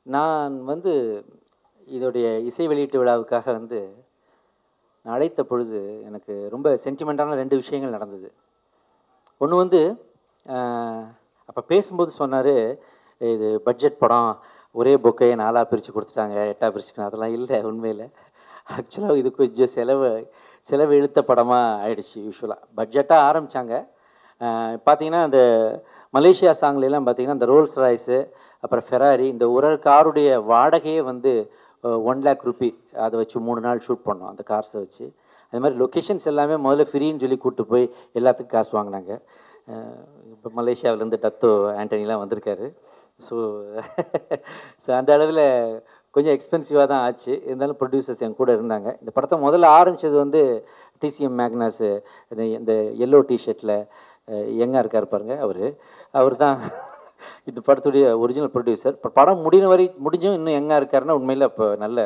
நான் வந்து இதோடைய இசை வெளியீட்டு விழாவுக்காக வந்து நான் அழைத்த பொழுது எனக்கு ரொம்ப சென்டிமெண்ட்டான ரெண்டு விஷயங்கள் நடந்தது ஒன்று வந்து அப்போ பேசும்போது சொன்னார் இது பட்ஜெட் படம் ஒரே பொக்கையை நாலாக பிரித்து கொடுத்துட்டாங்க எட்டாக பிரிச்சுக்கணும் அதெல்லாம் இல்லை உண்மையில் ஆக்சுவலாக இது கொஞ்சம் செலவு செலவு இழுத்த படமாக ஆயிடுச்சு யூஸ்வலாக பட்ஜெட்டாக ஆரம்பித்தாங்க பார்த்தீங்கன்னா அந்த மலேசியா சாங்லாம் பார்த்தீங்கன்னா இந்த ரோல்ஸ் ராய்ஸு அப்புறம் ஃபெராரி இந்த ஒரு ஒரு காருடைய வாடகையே வந்து ஒன் லேக் ருபி அதை வச்சு மூணு நாள் ஷூட் பண்ணோம் அந்த கார்ஸை வச்சு அது மாதிரி லொக்கேஷன்ஸ் எல்லாமே முதல்ல ஃப்ரீன்னு சொல்லி கூப்பிட்டு போய் எல்லாத்துக்கும் காசு வாங்கினாங்க இப்போ மலேசியாவிலேருந்து டத்தோ ஆண்டனிலாம் வந்திருக்காரு ஸோ ஸோ அந்த அளவில் கொஞ்சம் எக்ஸ்பென்சிவாக தான் ஆச்சு இருந்தாலும் ப்ரொடியூசர்ஸ் என் கூட இருந்தாங்க இந்த படத்தை முதல்ல ஆரம்பித்தது வந்து டிசிஎம் மேக்னாஸு இந்த இந்த எல்லோ டிஷர்ட்டில் எங்கே இருக்கார் பாருங்க அவர் அவர் தான் இந்த படத்துடைய ஒரிஜினல் ப்ரொடியூசர் இப்போ படம் முடிகிற வரை முடிஞ்சும் இன்னும் எங்கே இருக்காருன்னா உண்மையில் இப்போ நல்ல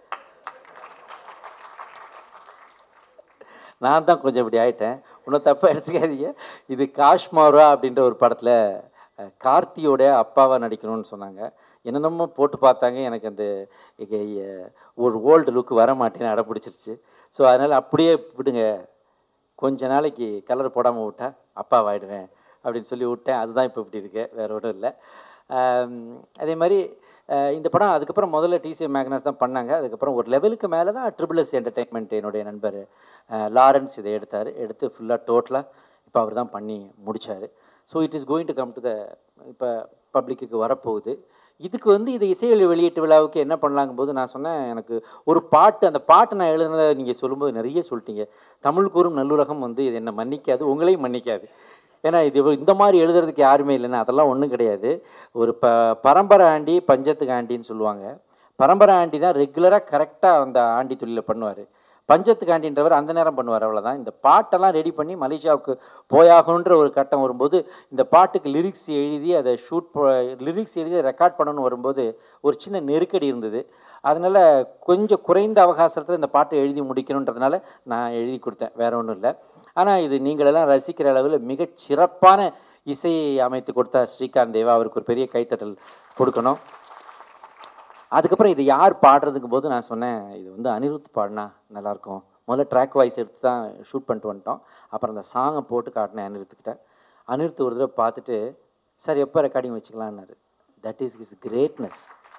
நான் தான் கொஞ்சம் இப்படி ஆயிட்டேன் இன்னும் தப்பாக எடுத்துக்காதீங்க இது காஷ்மாரா அப்படின்ற ஒரு படத்தில் கார்த்தியோட அப்பாவாக நடிக்கணும்னு சொன்னாங்க என்னென்னமோ போட்டு பார்த்தாங்க எனக்கு அந்த ஒரு ஓல்டு லுக் வர மாட்டேன்னு அடம் பிடிச்சிருச்சு ஸோ அதனால் அப்படியே விடுங்க கொஞ்ச நாளைக்கு கலர் போடாமல் விட்டா அப்பாவாயிடுவேன் அப்படின்னு சொல்லி விட்டேன் அதுதான் இப்போ இப்படி இருக்கு வேற ஒன்றும் இல்லை அதே மாதிரி இந்த படம் அதுக்கப்புறம் முதல்ல டிசிஎம் மேக்னஸ் தான் பண்ணாங்க அதுக்கப்புறம் ஒரு லெவலுக்கு மேலே தான் ட்ரிபிள் எஸ் என்டர்டெயின்மெண்ட் என்னுடைய நண்பர் லாரன்ஸ் இதை எடுத்தார் எடுத்து ஃபுல்லாக டோட்டலாக இப்போ அவர் தான் பண்ணி முடித்தார் so it is going to come to the இப்போ பப்ளிக்கு வரப்போகுது இதுக்கு வந்து இது இசைவெளி வெளியீட்டு விழாவுக்கு என்ன பண்ணலாங்கும் போது நான் சொன்னேன் எனக்கு ஒரு பாட்டு அந்த பாட்டு நான் எழுதுனதை நீங்கள் சொல்லும்போது நிறைய சொல்லிட்டீங்க தமிழ் கூறும் நல்லுலகம் வந்து இது என்னை மன்னிக்காது உங்களையும் மன்னிக்காது ஏன்னா இது இந்த மாதிரி எழுதுறதுக்கு யாருமே இல்லைன்னா அதெல்லாம் ஒன்றும் கிடையாது ஒரு ப பரம்பரை ஆண்டி பஞ்சத்துக்கு ஆண்டின்னு சொல்லுவாங்க பரம்பரை ஆண்டி தான் ரெகுலராக கரெக்டாக அந்த ஆண்டி தொழிலை பண்ணுவார் பஞ்சத்துக்கு ஆண்டின்றவர் அந்த நேரம் பண்ணுவார் அவ்வளோதான் இந்த பாட்டெல்லாம் ரெடி பண்ணி மலேசியாவுக்கு போயாகணுன்ற ஒரு கட்டம் வரும்போது இந்த பாட்டுக்கு லிரிக்ஸ் எழுதி அதை ஷூட் லிரிக்ஸ் எழுதி ரெக்கார்ட் பண்ணணும்னு வரும்போது ஒரு சின்ன நெருக்கடி இருந்தது அதனால் கொஞ்சம் குறைந்த அவகாசத்தில் இந்த பாட்டை எழுதி முடிக்கணுன்றதுனால நான் எழுதி கொடுத்தேன் வேற ஒன்றும் இல்லை ஆனால் இது நீங்களெல்லாம் ரசிக்கிற அளவில் மிகச் சிறப்பான இசையை அமைத்து கொடுத்தா ஸ்ரீகாந்த் தேவா அவருக்கு ஒரு பெரிய கைத்தட்டல் கொடுக்கணும் அதுக்கப்புறம் இது யார் பாடுறதுக்கு போது நான் சொன்னேன் இது வந்து அனிருத் பாடினா நல்லாயிருக்கும் முதல்ல ட்ராக் வாய்ஸ் எடுத்து தான் ஷூட் பண்ணிட்டு வந்துட்டோம் அப்புறம் அந்த சாங்கை போட்டு காட்டினேன் அனிருத்துக்கிட்ட அனிருத் ஒரு தடவை பார்த்துட்டு சார் எப்போ ரெக்கார்டிங் வச்சுக்கலான்னாரு தட் இஸ் இஸ் கிரேட்னஸ்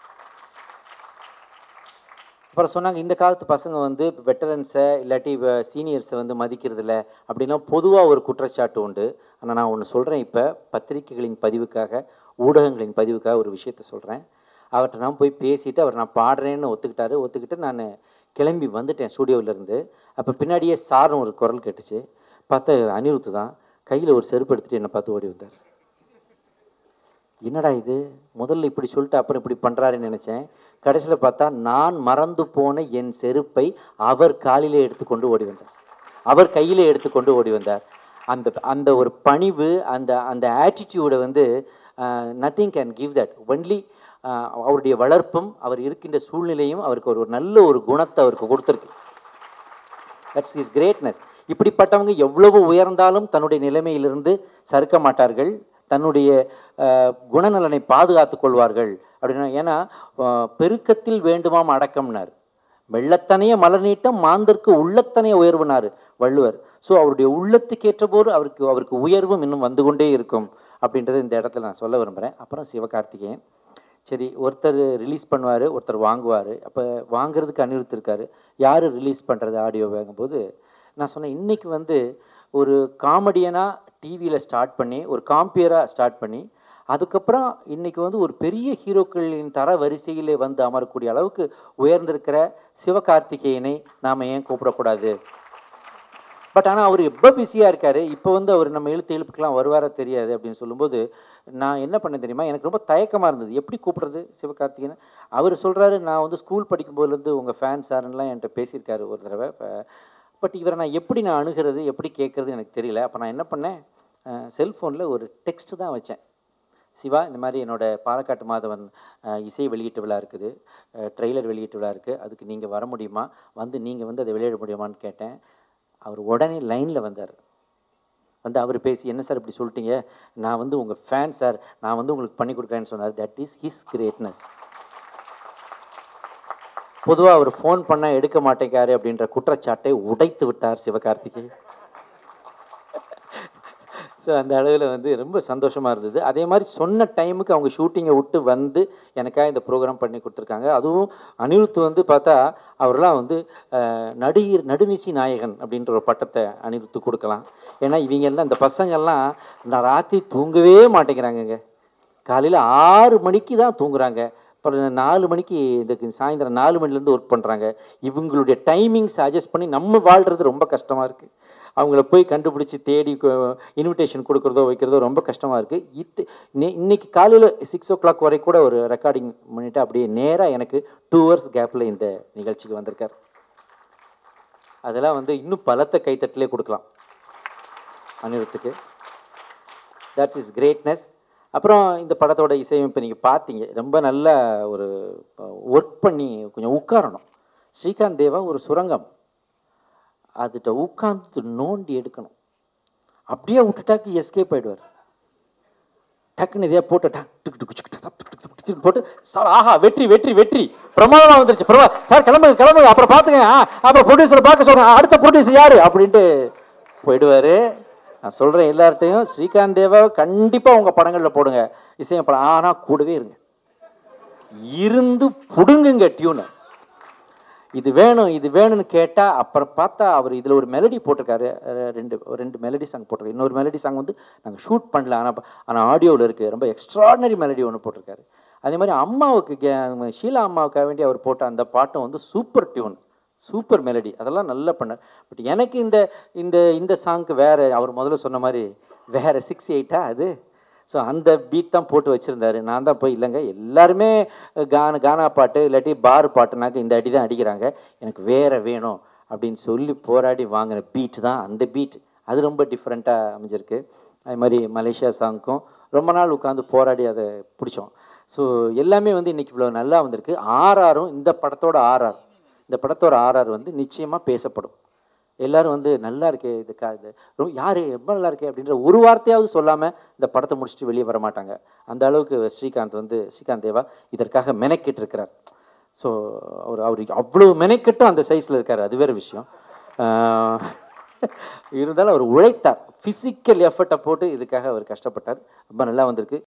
அப்புறம் சொன்னாங்க இந்த காலத்து பசங்க வந்து வெட்டரன்ஸை இல்லாட்டி சீனியர்ஸை வந்து மதிக்கிறதில்ல அப்படின்னா பொதுவாக ஒரு குற்றச்சாட்டு உண்டு ஆனால் நான் ஒன்று சொல்கிறேன் இப்போ பத்திரிகைகளின் பதிவுக்காக ஊடகங்களின் பதிவுக்காக ஒரு விஷயத்த சொல்கிறேன் அவர்கிட்ட நான் போய் பேசிவிட்டு அவர் நான் பாடுறேன்னு ஒத்துக்கிட்டாரு ஒத்துக்கிட்டு நான் கிளம்பி வந்துட்டேன் ஸ்டூடியோவிலேருந்து அப்போ பின்னாடியே சார்னு ஒரு குரல் கேட்டுச்சு பார்த்தா அனிருத்து தான் கையில் ஒரு செருப்பு எடுத்துகிட்டு என்னை பார்த்து ஓடி வந்தார் என்னடா இது முதல்ல இப்படி சொல்லிட்டு அப்புறம் இப்படி பண்ணுறாருன்னு நினச்சேன் கடைசியில் பார்த்தா நான் மறந்து போன என் செருப்பை அவர் காலிலே எடுத்துக்கொண்டு ஓடி வந்தார் அவர் கையிலே எடுத்துக்கொண்டு ஓடி வந்தார் அந்த அந்த ஒரு பணிவு அந்த அந்த ஆட்டிடியூடை வந்து nothing can give that only அவருடைய வளர்ப்பும் அவர் இருக்கின்ற சூழ்நிலையும் அவருக்கு ஒரு நல்ல ஒரு குணத்தை அவருக்கு கொடுத்துருக்கு தட்ஸ் இஸ் கிரேட்னஸ் இப்படிப்பட்டவங்க எவ்வளவு உயர்ந்தாலும் தன்னுடைய நிலைமையிலிருந்து சறுக்க மாட்டார்கள் தன்னுடைய குணநலனை பாதுகாத்து கொள்வார்கள் அப்படின்னா ஏன்னா பெருக்கத்தில் வேண்டுமாம் அடக்கம்னார் வெள்ளத்தனைய மலர் நீட்டம் மாந்தற்கு உள்ளத்தனைய உயர்வுனார் வள்ளுவர் ஸோ அவருடைய உள்ளத்துக்கேற்ற போது அவருக்கு அவருக்கு உயர்வும் இன்னும் வந்து கொண்டே இருக்கும் அப்படின்றத இந்த இடத்துல நான் சொல்ல விரும்புகிறேன் அப்புறம் சிவகார்த்திகேயன் சரி ஒருத்தர் ரிலீஸ் பண்ணுவார் ஒருத்தர் வாங்குவார் அப்போ வாங்குறதுக்கு அனிருத் இருக்கார் யார் ரிலீஸ் பண்ணுறது ஆடியோ வாங்கும்போது நான் சொன்னேன் இன்றைக்கி வந்து ஒரு காமெடியனாக டிவியில் ஸ்டார்ட் பண்ணி ஒரு காம்பியராக ஸ்டார்ட் பண்ணி அதுக்கப்புறம் இன்றைக்கி வந்து ஒரு பெரிய ஹீரோக்களின் தர வரிசையிலே வந்து அமரக்கூடிய அளவுக்கு உயர்ந்திருக்கிற சிவகார்த்திகேயனை நாம் ஏன் கூப்பிடக்கூடாது பட் ஆனால் அவர் எப்போ பிஸியாக இருக்கார் இப்போ வந்து அவர் நம்ம இழுத்து இழுப்புக்கெலாம் வருவாரா தெரியாது அப்படின்னு சொல்லும்போது நான் என்ன பண்ண தெரியுமா எனக்கு ரொம்ப தயக்கமாக இருந்தது எப்படி கூப்பிட்றது சிவகார்த்திகேயன் அவர் சொல்கிறாரு நான் வந்து ஸ்கூல் படிக்கும்போதுலேருந்து உங்கள் ஃபேன் சாருன்னெலாம் என்கிட்ட பேசியிருக்காரு ஒரு தடவை பட் இவரை நான் எப்படி நான் அணுகிறது எப்படி கேட்குறது எனக்கு தெரியல அப்போ நான் என்ன பண்ணேன் செல்ஃபோனில் ஒரு டெக்ஸ்ட் தான் வச்சேன் சிவா இந்த மாதிரி என்னோடய பாலக்காட்டு மாதவன் இசை வெளியீட்டு விழா இருக்குது ட்ரெய்லர் வெளியீட்டு விழா இருக்குது அதுக்கு நீங்கள் வர முடியுமா வந்து நீங்கள் வந்து அதை வெளியிட முடியுமான்னு கேட்டேன் அவர் உடனே லைனில் வந்தார் வந்து அவர் பேசி என்ன சார் இப்படி சொல்லிட்டீங்க நான் வந்து உங்கள் ஃபேன் சார் நான் வந்து உங்களுக்கு பண்ணி கொடுக்குறேன்னு சொன்னார் தட் இஸ் ஹிஸ் கிரேட்னஸ் பொதுவாக அவர் ஃபோன் பண்ணால் எடுக்க மாட்டேங்காரு அப்படின்ற குற்றச்சாட்டை உடைத்து விட்டார் சிவகார்த்திகேயன் ஸோ அந்த அளவில் வந்து ரொம்ப சந்தோஷமாக இருந்தது அதே மாதிரி சொன்ன டைமுக்கு அவங்க ஷூட்டிங்கை விட்டு வந்து எனக்காக இந்த ப்ரோக்ராம் பண்ணி கொடுத்துருக்காங்க அதுவும் அனிருத் வந்து பார்த்தா அவர்லாம் வந்து அஹ், நடிகர் நடுநிசி நாயகன் அப்படின்ற ஒரு பட்டத்தை அனிருத்து கொடுக்கலாம் ஏன்னா இவங்க எல்லாம் இந்த பசங்கள்லாம் நான் ராத்திரி தூங்கவே மாட்டேங்கிறாங்கங்க காலையில் ஆறு மணிக்கு தான் தூங்குறாங்க அப்புறம் நாலு மணிக்கு இதுக்கு சாயந்தரம் நாலு மணிலேருந்து ஒர்க் பண்ணுறாங்க இவங்களுடைய டைமிங்ஸ் அட்ஜஸ்ட் பண்ணி நம்ம வாழ்கிறது ரொம்ப கஷ்டமாக இருக்குது அவங்கள போய் கண்டுபிடிச்சி தேடி இன்விடேஷன் கொடுக்குறதோ வைக்கிறதோ ரொம்ப கஷ்டமாக இருக்குது இத்து நே- இன்னைக்கு காலையில் சிக்ஸ் ஓ கிளாக் வரை கூட ஒரு ரெக்கார்டிங் பண்ணிவிட்டு அப்படியே நேராக எனக்கு டூ ஹவர்ஸ் கேப்பில் இந்த நிகழ்ச்சிக்கு வந்திருக்கார் அதெல்லாம் வந்து இன்னும் பலத்த கைத்தட்டிலே கொடுக்கலாம் அனிருத்துக்கு தட்ஸ் இஸ் கிரேட்னஸ் அப்புறம் இந்த படத்தோட இசையமைப்பு நீங்கள் பார்த்தீங்க ரொம்ப நல்ல ஒரு ஒர்க் பண்ணி கொஞ்சம் உட்காரணும் ஸ்ரீகாந்த் தேவா ஒரு சுரங்கம் அதுகிட்ட உட்காந்து நோண்டி எடுக்கணும் அப்படியே விட்டுட்டாக்கு எஸ்கேப் ஆயிடுவார் டக்குன்னு இதே போட்டு டக் டுக் டுக் டுக் டக் டுக் டுக் டுக் டுக் போட்டு சார் ஆஹா வெற்றி வெற்றி வெற்றி பிரமாதமாக வந்துருச்சு பிரமா சார் கிளம்புங்க கிளம்புங்க அப்புறம் பார்த்துங்க ஆ, அப்புறம் ப்ரொடியூசரை பார்க்க சொல்கிறேன் அடுத்த ப்ரொடியூசர் யாரு அப்படின்ட்டு போயிடுவாரு நான் சொல்கிறேன் எல்லார்ட்டையும் ஸ்ரீகாந்த் தேவா கண்டிப்பாக உங்கள் படங்களில் போடுங்க இசையப்படம் ஆனால் கூடவே இருங்க இருந்து புடுங்குங்க டியூனை இது வேணும் இது வேணும்னு கேட்டால் அப்புறம் பார்த்தா அவர் இதில் ஒரு மெலடி போட்டிருக்காரு அஹ் ரெண்டு ஒரு ரெண்டு மெலடி சாங் போட்டிருக்காரு இன்னொரு மெலடி சாங் வந்து நாங்கள் ஷூட் பண்ணல ஆனால் ஆனால் ஆடியோவில் இருக்குது ரொம்ப எக்ஸ்ட்ராடனரி மெலடி ஒன்று போட்டிருக்காரு அதே மாதிரி அம்மாவுக்கு கே- ஷீலா அம்மாவுக்காக வேண்டி அவர் போட்ட அந்த பாட்டும் வந்து சூப்பர் டியூன் சூப்பர் மெலடி அதெல்லாம் நல்லா பண்ணார் பட் எனக்கு இந்த இந்த இந்த சாங்க்கு வேறு அவர் முதல்ல சொன்ன மாதிரி வேறு சிக்ஸ் எயிட்டா அது ஸோ அந்த பீட் தான் போட்டு வச்சுருந்தாரு நான் தான் போய் இல்லைங்க எல்லாருமே கான கானா பாட்டு இல்லாட்டி பார் பாட்டுனாக்க இந்த அடி தான் அடிக்கிறாங்க எனக்கு வேற வேணும் அப்படின்னு சொல்லி போராடி வாங்கின பீட் தான் அந்த பீட் அது ரொம்ப டிஃப்ரெண்ட்டாக அமைஞ்சிருக்கு அது மாதிரி மலேசியா சாங்க்கும் ரொம்ப நாள் உட்காந்து போராடி அதை பிடிச்சோம் ஸோ எல்லாமே வந்து இன்னைக்கு இவ்வளோ நல்லா வந்திருக்கு ஆர்ஆரும் இந்த படத்தோட ஆர்ஆர் இந்த படத்தோட ஆர்ஆர் வந்து நிச்சயமாக பேசப்படும் எல்லாரும் வந்து நல்லா இருக்கே இது கா இது ரொம்ப யார் ரொம்ப நல்லா இருக்கே அப்படின்ற ஒரு வார்த்தையாவது சொல்லாமல் இந்த படத்தை முடிச்சுட்டு வெளியே வர மாட்டாங்க அந்த அளவுக்கு ஸ்ரீகாந்த் வந்து ஸ்ரீகாந்த் தேவா இதற்காக மெனக்கிட்டு இருக்கிறார் ஸோ அவர் அவர் அவ்வளோ மெனக்கெட்டும் அந்த சைஸில் இருக்கார் அது வேறு விஷயம் ஆஹ் இருந்தாலும் அவர் உழைத்தார் ஃபிசிக்கல் எஃபர்ட்டை போட்டு இதுக்காக அவர் கஷ்டப்பட்டார் ரொம்ப நல்லா வந்திருக்கு